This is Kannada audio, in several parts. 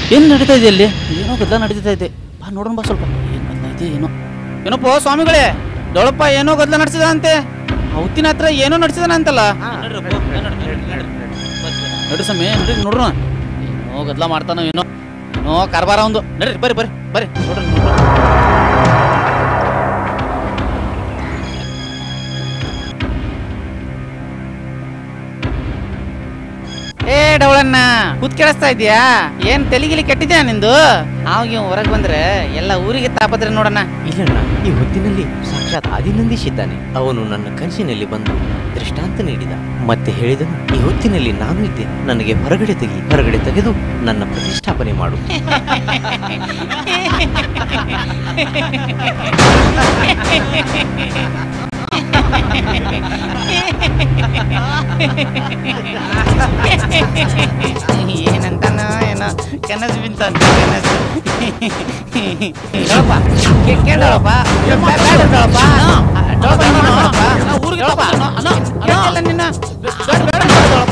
ಏನು ನಡೀತಾ ಇದೆ ಅಲ್ಲಿ ಏನೋ ಗದ್ದಲ ನಡೀತಾ ಇದೆ ಬಾ ನೋಡೋಣ ಬಾ ಸ್ವಲ್ಪ ಏನು ಗದ್ದಲ ಇದೆ ಏನೋ ಏನಪ್ಪ ಸ್ವಾಮಿಗಳೇ ದೊಳಪ್ಪ ಏನೋ ಗದ್ದಲ ನಡೆಸಿದ ಅಂತೆ ಅವತ್ತಿನ ಹತ್ರ ಏನೋ ನಡೆಸಿದಾನ ಅಂತಲ್ಲ ನಡ್ರಿ ಸಮಯ ನಡ್ರಿ ನೋಡ್ರ ಏನೋ ಗದ್ದಲ ಮಾಡ್ತಾನೋ ಏನೋ ಏನೋ ಕಾರ್ಬಾರ ಒಂದು ನಡ್ರಿ ಬರ್ರಿ ಬರ್ರಿ ಬರ್ರಿ ನೋಡ್ರಿ ನೋಡ್ರಿ ಏ ಡವಳಣ್ಣ ಕೂತ್ ಕೇಳಿಸ್ತಾ ಇದೀಯಾ ಏನ್ ತೆಲಿಗಿಲಿ ಕೆಟ್ಟಿದ್ಯಾ ನಿಂದು ಅವಾಗ ಹೊರಗೆ ಬಂದ್ರೆ ಎಲ್ಲ ಊರಿಗೆ ತಾಪತ್ರೆ ನೋಡಣ್ಣ ಇಲ್ಲಣ್ಣ ಈ ಹೊತ್ತಿನಲ್ಲಿ ಸಾಕ್ಷಾತ್ ಆದಿನಂದೀಶ್ ಇದ್ದಾನೆ ಅವನು ನನ್ನ ಕನಸಿನಲ್ಲಿ ಬಂದು ದೃಷ್ಟಾಂತ ನೀಡಿದ ಮತ್ತೆ ಹೇಳಿದನು ಈ ಹೊತ್ತಿನಲ್ಲಿ ನಾನು ಇದ್ದೆ ನನಗೆ ಹೊರಗಡೆ ತೆಗಿ ಹೊರಗಡೆ ತೆಗೆದು ನನ್ನ ಪ್ರತಿಷ್ಠಾಪನೆ ಮಾಡು ಏನಂತಾನ ಏನೋ ಕನಸು ಬಿಂತಂತ ಕನಸು ಡೊಳಪ್ಪ ಕೇಳಪ್ಪ ಬೇಡ ಡೊಳಪ್ಪ ಡೊಳಪ್ಪ ಊರಿಗೆ ಕೇಳಲ್ಲ ನಿನ್ನ ಬೇಡ ಬೇಡ ಡೊಳಪ್ಪ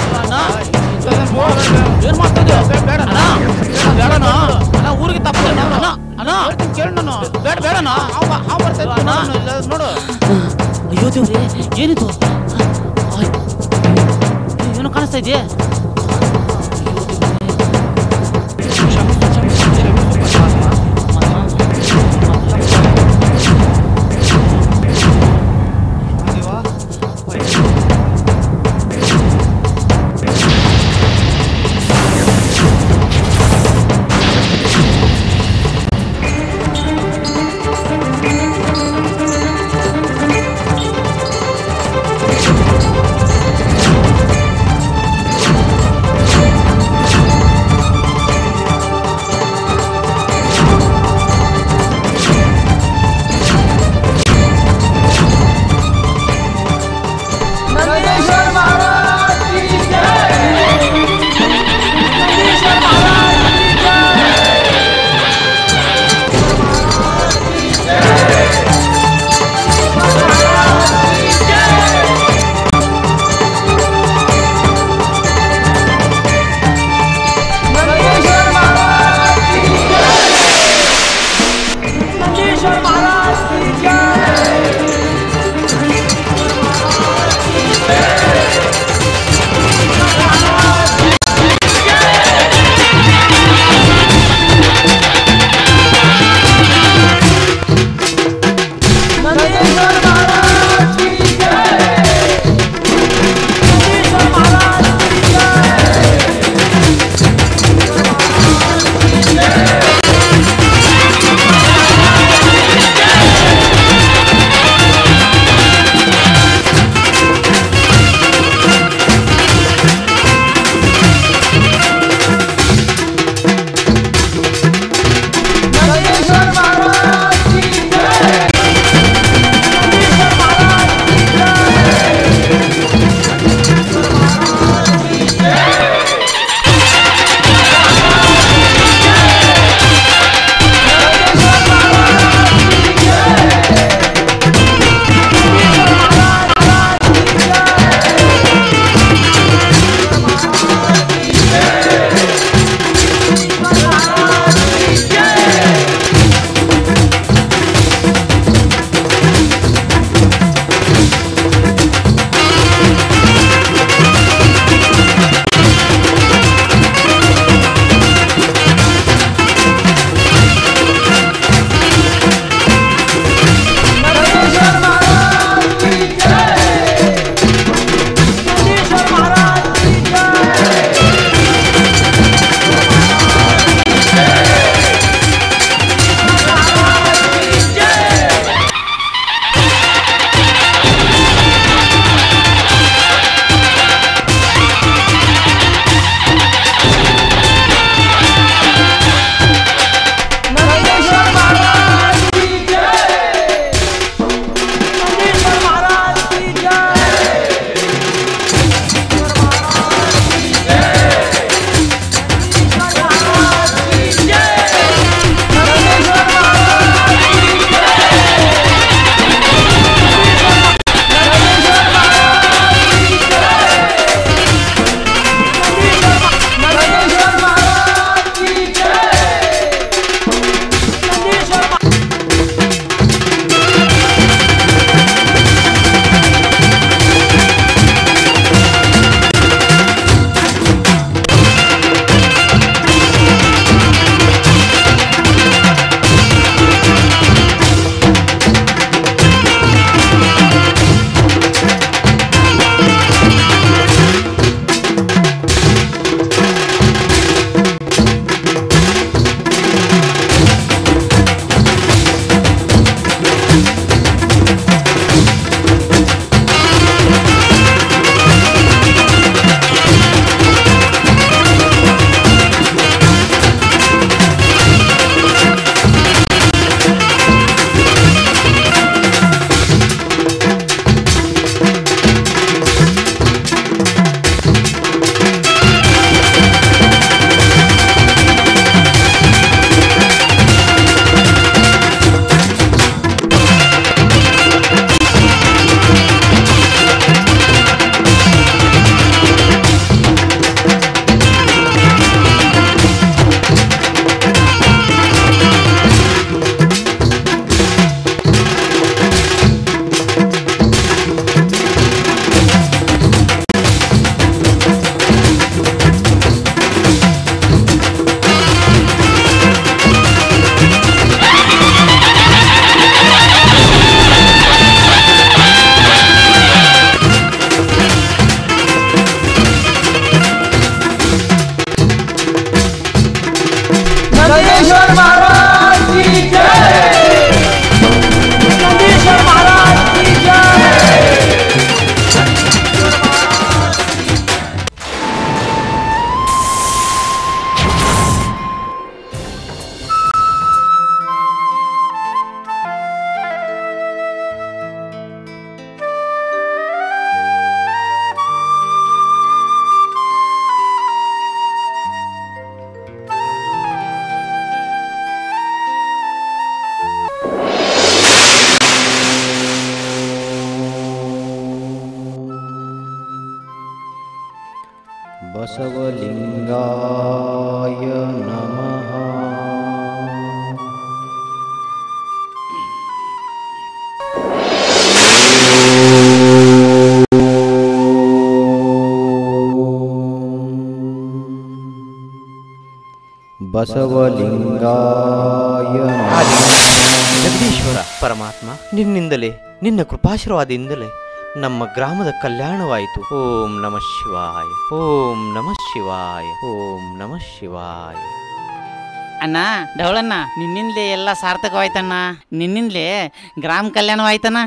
ಏನ್ ಮಾಡ್ತಾ ಇದೀಯ ಬೇಡ ಬೇಡಣ ಅಣ್ಣ ಊರಿಗೆ ತಪ್ಪ ಅಣ್ಣ ಅಣ್ಣ ಕೇಳ ನಾನು ಬೇಡ ಬೇಡಣ ಹಾವು ಹಾವು ಬರ್ತಾ ಇತ್ತು ನೋಡು ಅಯ್ಯೋ ದೇವ್ರಿ ಏನಿದು ಆಯ್. ಏನೋ ಕಾಣಿಸ್ತಾ ಇದೆಯೇ ನಂದीश्वर महाराज की जय नंदीश्वर महाराज की जय ಬಸವಲಿಂಗಾಯ ನಮಃ ಬಸವಲಿಂಗಾಯ ಜಗದೀಶ್ವರ ಪರಮಾತ್ಮ ನಿನ್ನಿಂದಲೇ ನಿನ್ನ ಕೃಪಾಶೀರ್ವಾದದಿಂದಲೇ ನಮ್ಮ ಗ್ರಾಮದ ಕಲ್ಯಾಣವಾಯಿತು ಓಂ ನಮಃ ಶಿವಾಯ ಓಂ ನಮಃ ಶಿವಾಯ ಓಂ ನಮಃ ಶಿವಾಯ ಅಣ್ಣ ಡವಳಣ್ಣ ನಿನ್ನಿಂದಲೇ ಎಲ್ಲ ಸಾರ್ಥಕವಾಯ್ತಣ್ಣ ನಿನ್ನಿಂದಲೇ ಗ್ರಾಮ ಕಲ್ಯಾಣವಾಯ್ತಣ್ಣ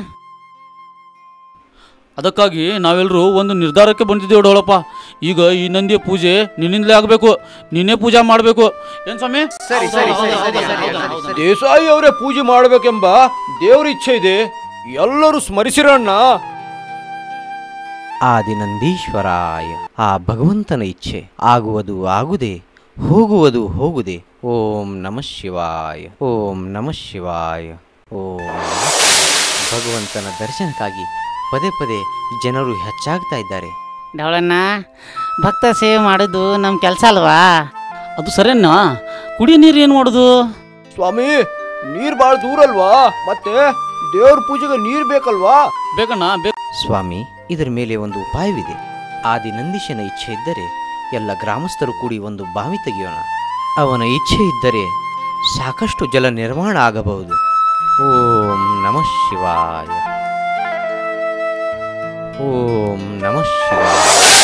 ಅದಕ್ಕಾಗಿ ನಾವೆಲ್ಲರೂ ಒಂದು ನಿರ್ಧಾರಕ್ಕೆ ಬಂದಿದ್ದೇವೆ ಡೋಳಪ್ಪ ಈಗ ಈ ನಂದಿಯ ಪೂಜೆ ನಿನ್ನಿಂದಲೇ ಆಗಬೇಕು ನೀನೇ ಪೂಜೆ ಮಾಡಬೇಕು ಏನ್ ಸ್ವಾಮಿ ಸರಿ ಸರಿ ಸರಿ ಸರಿ ಸರಿ ಸರಿ ದೇಸಾಯಿ ಅವರೇ ಪೂಜೆ ಮಾಡಬೇಕೆಂಬ ದೇವರ ಇಚ್ಛೆ ಇದೆ ಎಲ್ಲರೂ ಸ್ಮರಿಸಿರಣ್ಣ ಆದಿನಂದೀಶ್ವರಾಯ ಆ ಭಗವಂತನ ಇಚ್ಛೆ ಆಗುವುದು ಆಗುದೆ ಹೋಗುವುದು ಹೋಗುದೆ ಓಂ ನಮಃ ಶಿವಾಯ ಓಂ ನಮಃ ಶಿವಾಯ ಓಂ ಭಗವಂತನ ದರ್ಶನಕ್ಕಾಗಿ ಪದೇ ಪದೇ ಜನರು ಹೆಚ್ಚಾಗ್ತಾ ಇದ್ದಾರೆ ಡವಳಣ್ಣ ಭಕ್ತ ಸೇವೆ ಮಾಡೋದು ನಮ್ಮ ಕೆಲಸ ಅಲ್ವಾ ಅದು ಸರಿಯಣ್ಣ ಕುಡಿಯ ನೀರು ಏನು ಮಾಡೋದು ಸ್ವಾಮಿ ನೀರ್ ಬಾಳ ದೂರ ಅಲ್ವಾ ಮತ್ತೆ ದೇವ್ರ ಪೂಜೆಗೆ ನೀರ್ ಬೇಕಲ್ವಾ ಬೇಕಣ್ಣ ಬೇಕು ಸ್ವಾಮಿ ಇದರ ಮೇಲೆ ಒಂದು ಉಪಾಯವಿದೆ ಆದಿ ನಂದೀಶನ ಇಚ್ಛೆ ಇದ್ದರೆ ಎಲ್ಲ ಗ್ರಾಮಸ್ಥರು ಕೂಡಿ ಒಂದು ಬಾವಿ ತೆಗೆಯೋಣ ಅವನ ಇಚ್ಛೆ ಇದ್ದರೆ ಸಾಕಷ್ಟು ಜಲ ನಿರ್ಮಾಣ ಆಗಬಹುದು ಓಂ ನಮಃ ಶಿವಾಯ ಓಂ ನಮಃ ಶಿವಾಯ